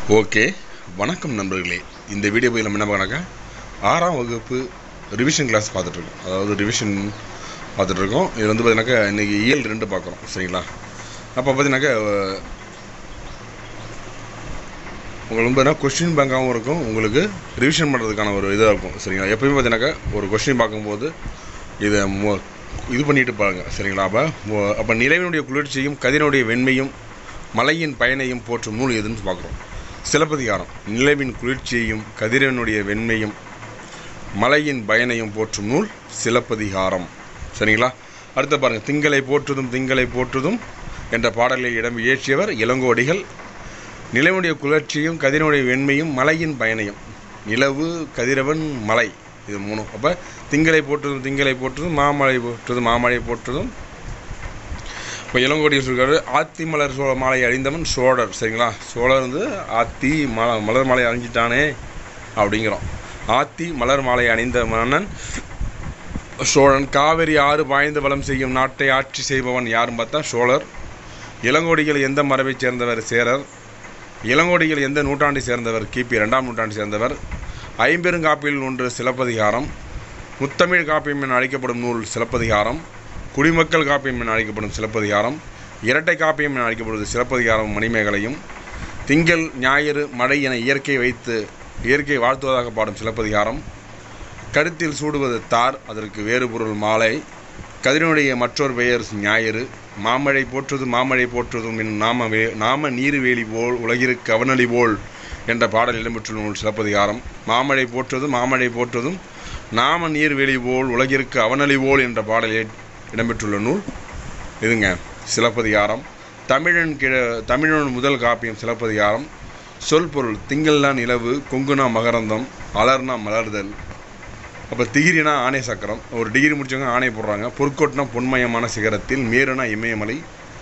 okay வணக்கம் நண்பர்களே இந்த வீடியோ போய் நம்ம என்ன பார்க்கணாக்கா ஆறாம் வகுப்பு ரிவிஷன் கிளாஸ் பார்த்துட்ருக்கோம் அதாவது ரிவிஷன் பார்த்துட்ருக்கோம் இது வந்து பார்த்தீங்கன்னாக்கா இன்றைக்கி இயல் ரெண்டு பார்க்குறோம் சரிங்களா அப்போ பார்த்தீங்கன்னாக்கா அஹ், உங்களுக்கு வந்து பார்த்தீங்கன்னா கொஸ்டின் பேங்காகவும் இருக்கும் உங்களுக்கு ரிவிஷன் பண்ணுறதுக்கான ஒரு இதாக இருக்கும் சரிங்களா எப்பயுமே பார்த்தீங்கன்னாக்கா ஒரு கொஸ்டின் பார்க்கும்போது இதை மொ இது பண்ணிட்டு பாருங்க சரிங்களா அப்போ மொ- அப்போ நிலவினுடைய குளிர்ச்சியும் கதிரனுடைய வெண்மையும் மலையின் பயனையும் போற்றும் நூல் எதுன்னு பார்க்குறோம் சிலப்பதிகாரம் நிலவின் குளிர்ச்சியையும் கதிரவனுடைய வெண்மையும் மலையின் பயனையும் போற்றும் நூல் சிலப்பதிகாரம் சரிங்களா அடுத்து பாருங்க திங்களை போற்றுதும் திங்களை போற்றுதும் என்ற பாடலை இடம் இயற்றியவர் இளங்கோடிகள் நிலவுடைய குளிர்ச்சியும் கதிரவனுடைய வெண்மையும் மலையின் பயனையும் நிலவு கதிரவன் மலை இது மூணும் அப்போ திங்களை போற்றுதும் திங்களை போற்றுதும் மாமலை போற்றுதும் மாமலை போற்றுதும் இப்போ இளங்கோடி சொல்கிறாரு ஆத்தி மலர் சோழ மாலை அழிந்தவன் சோழர் சரிங்களா சோழர் வந்து ஆத்தி மல மலர் மாலை அழிஞ்சிட்டானே அப்படிங்கிறோம் ஆத்தி மலர் மாலை அணிந்த மன்னன் சோழன் காவிரி ஆறு பாய்ந்து வளம் செய்யும் நாட்டை ஆட்சி செய்பவன் யாருன்னு பார்த்தா சோழர் இளங்கோடிகள் எந்த மரபைச் சேர்ந்தவர் சேரர் இளங்கோடிகள் எந்த நூற்றாண்டை சேர்ந்தவர் கிபி ரெண்டாம் நூற்றாண்டை சேர்ந்தவர் ஐம்பெருங்காப்பில் ஒன்று சிலப்பதிகாரம் முத்தமிழ் காப்பியம் என அழைக்கப்படும் நூல் சிலப்பதிகாரம் குடிமக்கள் காப்பியம் என அழைக்கப்படும் சிலப்பதிகாரம் இரட்டை காப்பியம் என அழைக்கப்படுவது சிலப்பதிகாரம் மணிமேகலையும் திங்கள் ஞாயிறு மழை என இயற்கை வைத்து இயற்கை வாழ்த்துவதாக பாடும் சிலப்பதிகாரம் கருத்தில் சூடுவது தார் அதற்கு வேறு பொருள் மாலை கதிரனுடைய மற்றொரு பெயர் ஞாயிறு மாமழை போற்றுது மாமழை போற்றுதும் என் நாம வே நாம நீர்வேலி போல் உலகிற்கு அவனளி போல் என்ற பாடல் இடம்பெற்றுள்ள நூல் சிலப்பதிகாரம் மாமழை போற்றுது மாமழை போற்றுதும் நாம நீர்வேலி போல் உலகிற்கு அவனளி போல் என்ற பாடலில் இடம்பெற்றுள்ள நூல் இதுங்க சிலப்பதிகாரம் தமிழன் கிழ தமிழன் முதல் காப்பியம் சிலப்பதிகாரம் சொல் பொருள் திங்கள்னா நிலவு கொங்குனா மகரந்தம் அலர்னா மலர்தல் அப்போ திகிரினா ஆணை சக்கரம் ஒரு டிகிரி முடிச்சவங்க ஆணை போடுறாங்க பொற்கோட்னா பொன்மயமான சிகரத்தில் மேருனா இமயமலை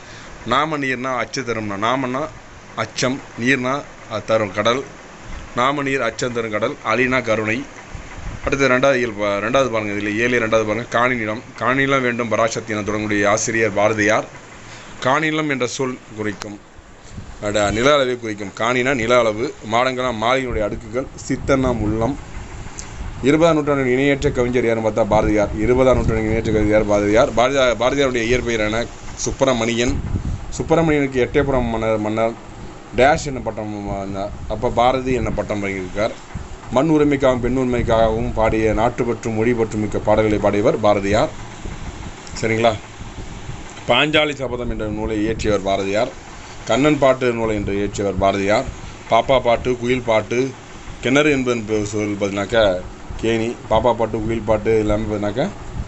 நாம நீர்னா அச்சு தரும்னா நாமன்னா அச்சம் நீர்னா அஹ், தரும் கடல் நாம நீர் அச்சம் தரும் கடல் அலினா கருணை அடுத்து ரெண்டாவது இயல் பா- ரெண்டாவது பாருங்க இதில் ஏழு ரெண்டாவது பாருங்க காணிநிலம் காணிநிலம் வேண்டும் பராசக்தி என தொடங்கக்கூடிய ஆசிரியர் பாரதியார் காணிநிலம் என்ற சொல் குறிக்கும் அட நில அளவை குறிக்கும் காணினா நில அளவு மாடங்கள்னா மாலையினுடைய அடுக்குகள் சித்தன்னா உள்ளம் இருபதாம் நூற்றாண்டின் இணையற்ற கவிஞர் யாருன்னு பார்த்தா பாரதியார் இருபதாம் நூற்றாண்டின் இணையற்ற கவிஞர் பாரதியார் பாரதியார் பாரதியாருடைய இயற்பெயர் என சுப்பிரமணியன் சுப்பிரமணியனுக்கு எட்டயபுரம் மன்னர் மன்னர் டேஷ் என்ன பட்டம் வந்தார் அப்போ பாரதி என்ன பட்டம் வாங்கியிருக்கார் மண் உரிமைக்காகவும் பெண் உரிமைக்காகவும் பாடிய நாட்டு பற்றும் மொழி பற்றும் மிக்க பாடல்களை பாடியவர் பாரதியார் சரிங்களா பாஞ்சாலி சபதம் என்ற நூலை இயற்றியவர் பாரதியார் கண்ணன் பாட்டு நூலை என்று இயற்றியவர் பாரதியார் பாப்பா பாட்டு குயில் பாட்டு கிணறு என்பது சொல் பார்த்தீங்கன்னாக்கா கேணி பாப்பா பாட்டு குயில் பாட்டு எல்லாமே பார்த்தீங்கன்னாக்கா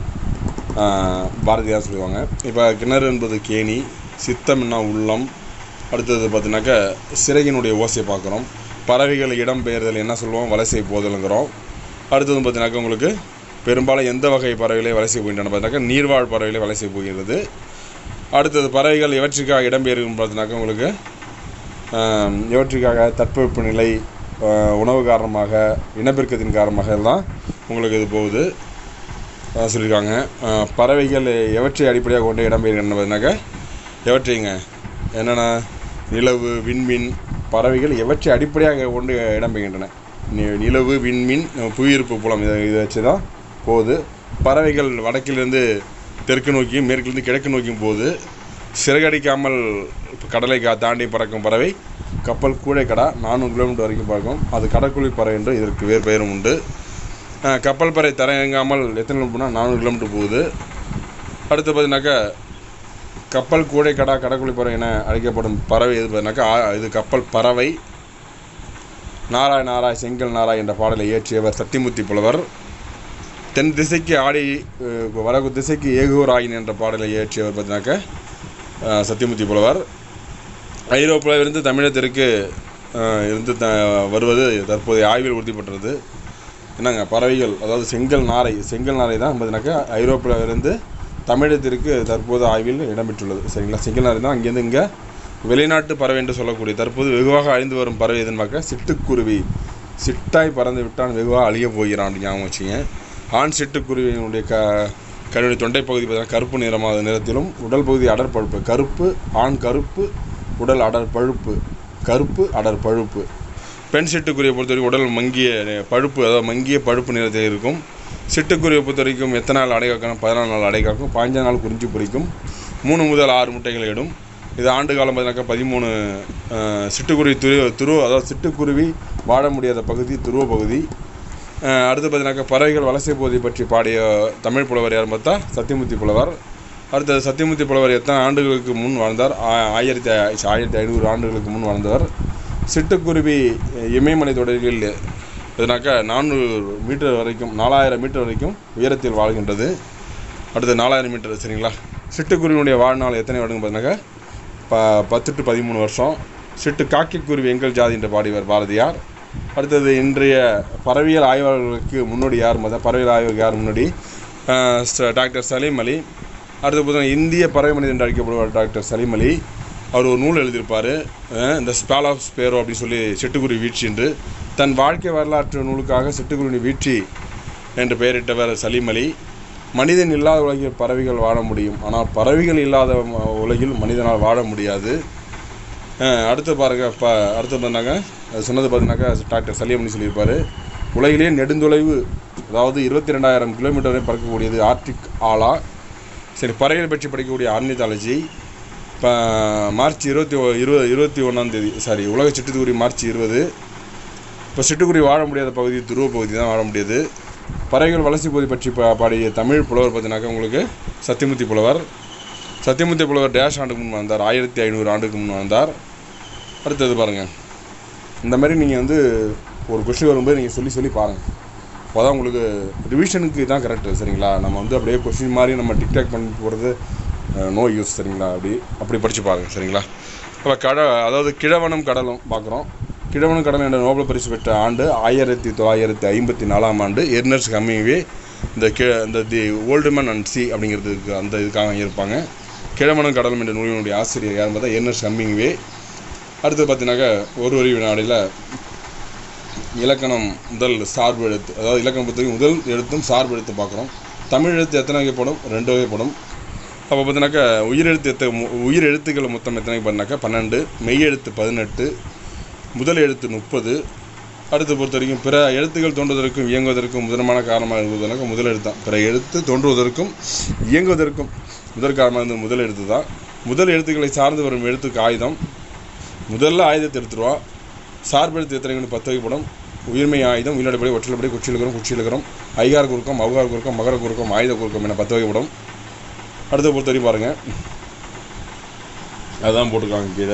ஆஹ், பாரதியார் சொல்லுவாங்க இப்போ கிணறு என்பது கேணி சித்தம்னா உள்ளம் அடுத்தது பார்த்தீங்கன்னாக்கா சிறகினுடைய ஓசையை பார்க்குறோம் பறவைகள் இடம் பெயர்தல் என்ன சொல்லுவோம் வலசை போதலுங்கிறோம் அடுத்தது பார்த்தீங்கன்னாக்கா உங்களுக்கு பெரும்பாலும் எந்த வகை பறவைகளை வலசை போகின்றன பார்த்தீங்கன்னாக்கா நீர்வாழ் பறவைகளை வலசை போகிறது அடுத்தது பறவைகள் எவற்றுக்காக இடம்பெயரும் பார்த்தீங்கன்னாக்கா உங்களுக்கு ஆம், இவற்றுக்காக தட்பவெப்பநிலை ஆஹ், உணவு காரணமாக இனப்பெருக்கத்தின் காரணமாக எல்லாம் உங்களுக்கு இது போகுது ஆஹ், சொல்லியிருக்காங்க ஆஹ், பறவைகள் எவற்றை அடிப்படையாக கொண்டு இடம்பெயர்கின்றன பார்த்தீங்கன்னாக்கா எவற்றைங்க என்னென்ன நிலவு விண்மீன் பறவைகள் எவற்றை அடிப்படையாக கொண்டு இடம்பெறுகின்றன நி- நிலவு விண்மீன் புவியீர்ப்பு புலம் இதை இதை வச்சு தான் போகுது பறவைகள் வடக்கிலிருந்து தெற்கு நோக்கியும் மேற்கிலிருந்து கிழக்கு நோக்கியும் போகுது சிறகடிக்காமல் கடலை கா தாண்டி பறக்கும் பறவை கப்பல் கூடைக்கடா நானூறு கிலோமீட்டர் வரைக்கும் பறக்கும் அது கடற்குழி பறவை என்று இதற்கு வேறு பெயரும் உண்டு அஹ், கப்பல் பறவை தரையிறங்காமல் எத்தனை கிலோமீட்டர் போனால் நானூறு கிலோமீட்டர் போகுது அடுத்து பார்த்தீங்கன்னாக்கா கப்பல் கூடைக்கடா கடற்குழி பறவை என அழைக்கப்படும் பறவை எது பார்த்தீங்கன்னாக்கா ஆ- இது கப்பல் பறவை நாராய் நாராய் செங்கல் நாராய் என்ற பாடலை இயற்றியவர் சத்தியமூர்த்தி புலவர் தென் திசைக்கு ஆடி அஹ், வடக்கு திசைக்கு ஏகூராயின் என்ற பாடலை இயற்றியவர் பார்த்தீங்கன்னாக்கா அஹ், சத்தியமூர்த்தி புலவர் ஐரோப்பாவிலிருந்து தமிழகத்திற்கு அஹ், இருந்து த வருவது தற்போதைய ஆய்வில் உறுதிப்பட்டுள்ளது என்னங்க பறவைகள் அதாவது செங்கல் நாரை செங்கல் நாரை தான் பார்த்தீங்கன்னாக்கா ஐரோப்பாவிலிருந்து தமிழகத்திற்கு தற்போது ஆய்வில் இடம்பெற்றுள்ளது சரிங்களா செங்கல் நாரை தான் அங்கேருந்து இங்கே வெளிநாட்டு பறவை என்று சொல்லக்கூடிய தற்போது வெகுவாக அழிந்து வரும் பறவை எதுன்னு பார்க்க சிட்டுக்குருவி சிட்டாய் பறந்து விட்டான் வெகுவாக அழிய போகிறான் ஞாபகம் வச்சுங்க ஆண் சிட்டுக்குருவியினுடைய க கருடைய தொண்டை பகுதி பார்த்தீங்கன்னா கருப்பு நிறமாக நிறத்திலும் உடல் பகுதி அடற்பழுப்பு கருப்பு ஆண் கருப்பு உடல் அடர் பழுப்பு கருப்பு அடர் பழுப்பு பெண் சிட்டுக்குருவியை பொறுத்த வரைக்கும் உடல் மங்கிய அஹ், பழுப்பு அதாவது மங்கிய பழுப்பு நிறத்தில் இருக்கும் சிட்டுக்குருவியை பொறுத்த வரைக்கும் எத்தனை நாள் அடை காக்கணும் பதினாலு நாள் அடை காக்கும் பாஞ்சு நாள் குறிஞ்சி பொரிக்கும் மூணு முதல் ஆறு முட்டைகளை இடும் இது ஆண்டு காலம் பார்த்தீங்கன்னாக்கா பதிமூணு அஹ், சிட்டுக்குருவி துரு துருவ அதாவது சிட்டுக்குருவி வாழ முடியாத பகுதி துருவ பகுதி அஹ், அடுத்து பார்த்தீங்கன்னாக்கா பறவைகள் வலசை பகுதி பற்றி பாடிய தமிழ் புலவர் யார் பார்த்தா சத்தியமூர்த்தி புலவர் அடுத்தது சத்தியமூர்த்தி புலவர் எத்தனை ஆண்டுகளுக்கு முன் வாழ்ந்தார் ஆ- ஆயிரத்தி ஐ- ஆயிரத்தி ஐநூறு ஆண்டுகளுக்கு முன் வாழ்ந்தவர் சிட்டுக்குருவி அஹ், இமயமலை தொடரில் எதுனாக்கா நானூறு மீட்டர் வரைக்கும் நாலாயிரம் மீட்டர் வரைக்கும் உயரத்தில் வாழ்கின்றது அடுத்து நாலாயிரம் மீட்டர் சரிங்களா சிட்டுக்குருவினுடைய வாழ்நாள் எத்தனை வருடம் பார்த்தீங்கன்னாக்கா ப பத்து டு பதிமூணு வருஷம் சிட்டு காக்கிக்குருவி எங்கள் ஜாதி என்று பாடியவர் பாரதியார் அடுத்தது இன்றைய பறவையியல் ஆய்வாளர்களுக்கு முன்னோடி யார் மத பறவையியல் ஆய்வுக்கு யார் முன்னோடி அஹ் ச- டாக்டர் சலீம் அலி அடுத்து பார்த்தீங்கன்னா இந்திய பறவை மனிதன் என்று அழைக்கப்படுவார் டாக்டர் சலீம் அலி அவர் ஒரு நூல் எழுதியிருப்பார் இந்த ஸ்பேல் ஆஃப் ஸ்பேரோ அப்படின்னு சொல்லி சிட்டுக்குருவி வீழ்ச்சி என்று தன் வாழ்க்கை வரலாற்று நூலுக்காக சிட்டுக்குருவி வீழ்ச்சி என்று பெயரிட்டவர் சலீம் அலி மனிதன் இல்லாத உலகில் பறவைகள் வாழ முடியும் ஆனால் பறவைகள் இல்லாத ம- உலகில் மனிதனால் வாழ முடியாது அஹ் அடுத்து பாருங்க இப்போ அடுத்து பார்த்தாங்க அது சொன்னது பார்த்தீங்கன்னாக்கா டாக்டர் சலியமணி சொல்லியிருப்பார் உலகிலேயே நெடுந்தொலைவு அதாவது இருபத்தி ரெண்டாயிரம் கிலோமீட்டர் வரை பறக்கக்கூடியது ஆர்டிக் ஆலா சரி பறவைகள் பற்றி படிக்கக்கூடிய ஆர்னிதாலஜி இப்போ மார்ச் இருபத்தி ஒ- இருபது இருபத்தி ஒன்றாந்தேதி சாரி உலக சிட்டுக்குருவி மார்ச் இருபது இப்போ சிட்டுக்குருவி வாழ முடியாத பகுதி துருவ பகுதி தான் வாழ முடியாது பறவைகள் வளர்ச்சி பகுதி பற்றி பா பாடிய தமிழ் புலவர் பார்த்தீங்கன்னாக்கா உங்களுக்கு சத்தியமூர்த்தி புலவர் சத்தியமூர்த்தி புலவர் டேஷ் ஆண்டுக்கு முன் வாழ்ந்தார் ஆயிரத்தி ஐநூறு ஆண்டுக்கு முன் வாழ்ந்தார் அடுத்தது பாருங்கள் இந்த மாதிரி நீங்கள் வந்து ஒரு கொஸ்டின் வரும்போது நீங்கள் சொல்லி சொல்லி பாருங்கள் அப்போதான் உங்களுக்கு ரிவிஷனுக்கு தான் கரெக்டு சரிங்களா நம்ம வந்து அப்படியே கொஸ்டின் மாதிரி நம்ம டிக்டாக் பண்ணி போகிறது நோ யூஸ் சரிங்களா அப்படி அப்படி படித்து பாருங்கள் சரிங்களா இப்போ கட அதாவது கிழவனும் கடலும் பார்க்குறோம் கிழவனும் கடலும் என்ற நோபல் பரிசு பெற்ற ஆண்டு ஆயிரத்தி தொள்ளாயிரத்தி ஐம்பத்தி நாலாம் ஆண்டு எர்னர்ஸ் ஹம்மிங்வே இந்த கி இந்த the old man and sea அப்படிங்கிறதுக்கு அந்த இதுக்காக இருப்பாங்க கிழவனும் கடலும் என்ற நூலினுடைய ஆசிரியர் யாருன்னு பார்த்தா எர்னர்ஸ் ஹம்மிங்வே அடுத்து பார்த்தீங்கன்னாக்கா ஒரு வரி வினாடியில் இலக்கணம் முதல் சார்பு எழுத்து அதாவது இலக்கணம் பொறுத்தவரைக்கும் முதல் எழுத்தும் சார்பு எழுத்து பார்க்குறோம் தமிழ் எழுத்து எத்தனை வகைப்படும் ரெண்டு வகைப்படும் அப்போ பார்த்தீங்கன்னாக்கா உயிர் எழுத்து எத்த மு- உயிர் எழுத்துக்கள் மொத்தம் எத்தனை பண்ணாக்கா பன்னெண்டு மெய் எழுத்து பதினெட்டு முதல் எழுத்து முப்பது அடுத்து பொறுத்த வரைக்கும் பிற எழுத்துக்கள் தோன்றுவதற்கும் இயங்குவதற்கும் முதன்மான காரணமாக இருந்ததுனாக்கா முதல் எழுத்து தான் பிற எழுத்து தோன்றுவதற்கும் இயங்குவதற்கும் முதல் காரணமாக இருந்தது முதல் எழுத்து தான் முதல் எழுத்துக்களை சார்ந்து வரும் எழுத்துக்கு ஆயுதம் முதல்ல ஆயுதத்தை எடுத்துருவா சார்பெழுத்து எத்தனைக்கு பத்து வகைப்படும் உயிர்மை ஆயுதம் உயிரிழப்படி ஒற்றிலப்படி குச்சியிலுக்கிறோம் குச்சியிலுக்கிறோம் ஐகார குறுக்கம் அவுகார குறுக்கம் மகர குறுக்கம் ஆயுத குறுக்கம் என பத்து வகைப்படும் அடுத்த பொறுத்த வரைக்கும் பாருங்கள் அதுதான் போட்டிருக்காங்க கீழே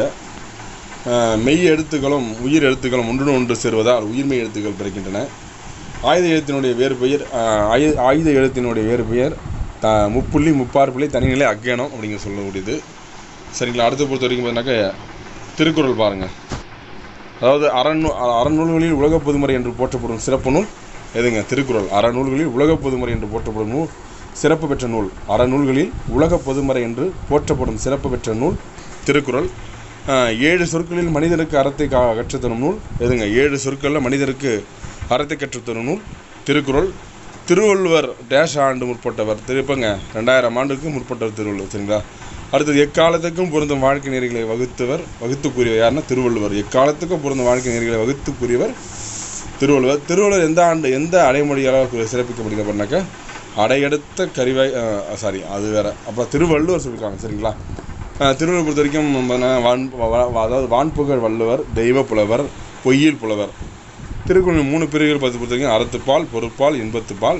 அஹ், மெய் எழுத்துக்களும் உயிர் எழுத்துக்களும் ஒன்று ஒன்று சேருவதால் உயிர்மெய் எழுத்துக்கள் பிறக்கின்றன ஆயுத எழுத்தினுடைய வேறு பெயர் அஹ், ஆயு ஆயுத எழுத்தினுடைய வேறு பெயர் த முப்புள்ளி முப்பாறு புள்ளி தனிநிலை அக்கேனம் அப்படிங்கிற சொல்லக்கூடியது சரிங்களா அடுத்து பொறுத்த வரைக்கும் பார்த்தீங்கன்னாக்கா திருக்குறள் பாருங்கள் அதாவது அறநூ அறநூல்களில் உலக பொதுமறை என்று போற்றப்படும் சிறப்பு நூல் எதுங்க திருக்குறள் அறநூல்களில் உலக பொதுமறை என்று போற்றப்படும் நூல் சிறப்பு பெற்ற நூல் அறநூல்களில் உலக பொதுமறை என்று போற்றப்படும் சிறப்பு பெற்ற நூல் திருக்குறள் ஆஹ், ஏழு சொற்களில் மனிதனுக்கு அறத்தை கா கற்றுத்தரும் நூல் எதுங்க ஏழு சொற்களில் மனிதனுக்கு அறத்தை கற்றுத்தரும் நூல் திருக்குறள் திருவள்ளுவர் டேஷ் ஆண்டு முற்பட்டவர் திருப்பங்க ரெண்டாயிரம் ஆண்டுக்கு முற்பட்டவர் திருவள்ளுவர் சரிங்களா அடுத்தது எக்காலத்துக்கும் பொருந்தும் வாழ்க்கை நெறிகளை வகுத்தவர் வகுத்து கூறியவர் யாருன்னா திருவள்ளுவர் எக்காலத்துக்கும் பொருந்தும் வாழ்க்கை நெறிகளை வகுத்து கூறியவர் திருவள்ளுவர் திருவள்ளுவர் எந்த ஆண்டு எந்த அடைமொழியால் கு- சிறப்பிக்கப்படுகிறப்பனாக்கா அடையெடுத்த கரிவாய் சாரி அது வேற அப்புறம் திருவள்ளுவர் சொல்லியிருக்காங்க சரிங்களா அஹ், திருவள்ளுவர் பொறுத்த வரைக்கும் பார்த்தீங்கன்னா வான் வ- வ- அதாவது வான்புகழ் வள்ளுவர் தெய்வ புலவர் பொய்யில் புலவர் திருக்குறள் மூணு பிரிவுகள் பார்த்து பொறுத்த வரைக்கும் அறத்துப்பால் பொருட்பால் இன்பத்துப்பால்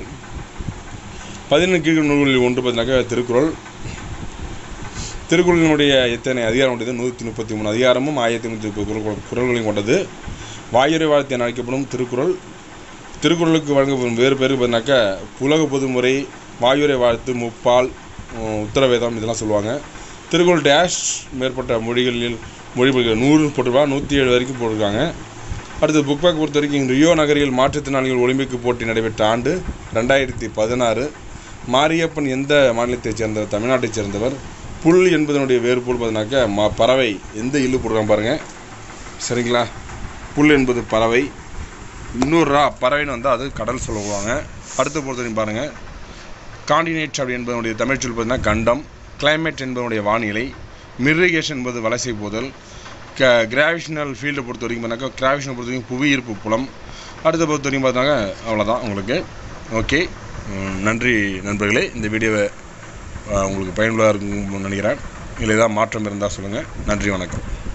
பதினெண்டு கீழ் நூல்களில் ஒன்று பார்த்தீங்கன்னாக்கா திருக்குறள் திருக்குறளினுடைய எத்தனை அதிகாரம் கொண்டது நூற்றி முப்பத்தி மூணு அதிகாரமும் ஆயிரத்தி நூற்றி முப்பது குறள் குறள்களையும் கொண்டது வாயுரை வாழ்த்து என அழைக்கப்படும் திருக்குறள் திருக்குறளுக்கு வழங்கப்படும் வேறு பேர் பார்த்தீங்கன்னாக்கா உலக பொதுமுறை வாயுரை வாழ்த்து முப்பால் உம், உத்தரவேதம் இதெல்லாம் சொல்லுவாங்க திருக்குறள் டேஷ் மேற்பட்ட மொழிகளில் மொழிபெயர்க்க நூறு போட்டிருப்பா நூற்றி ஏழு வரைக்கும் போட்டிருக்காங்க அடுத்து புக் பேக் பொறுத்த வரைக்கும் ரியோ நகரில் மாற்றுத்திறனாளிகள் ஒலிம்பிக் போட்டி நடைபெற்ற ஆண்டு ரெண்டாயிரத்தி பதினாறு மாரியப்பன் எந்த மாநிலத்தைச் சேர்ந்தவர் தமிழ்நாட்டைச் சேர்ந்தவர் புல் என்பதனுடைய வேறுபொருள் பார்த்தீங்கன்னாக்கா மா பறவை எந்த இல்லு போடுறாங்க பாருங்கள் சரிங்களா புல் என்பது பறவை இன்னொரு ரா பறவைன்னு வந்தால் அது கடல் சொல்லுவாங்க அடுத்து பொறுத்த வரைக்கும் பாருங்கள் காண்டினேட் அப்படி என்பதனுடைய தமிழ் சொல் பார்த்தீங்கன்னா கண்டம் கிளைமேட் என்பதனுடைய வானிலை மிர்ரிகேஷன் என்பது வலசை போதல் க கிராவிஷனல் ஃபீல்டை பொறுத்த வரைக்கும் பார்த்தாக்கா கிராவிஷனை பொறுத்த வரைக்கும் புவி ஈர்ப்பு புலம் அடுத்த பொறுத்த வரைக்கும் பார்த்தாங்க அவ்வளோதான் உங்களுக்கு ஓகே நன்றி நண்பர்களே இந்த வீடியோவை அஹ், உங்களுக்கு பயனுள்ளதாக இருக்கும்னு நினைக்கிறேன் இதில் ஏதாவது மாற்றம் இருந்தால் சொல்லுங்கள் நன்றி வணக்கம்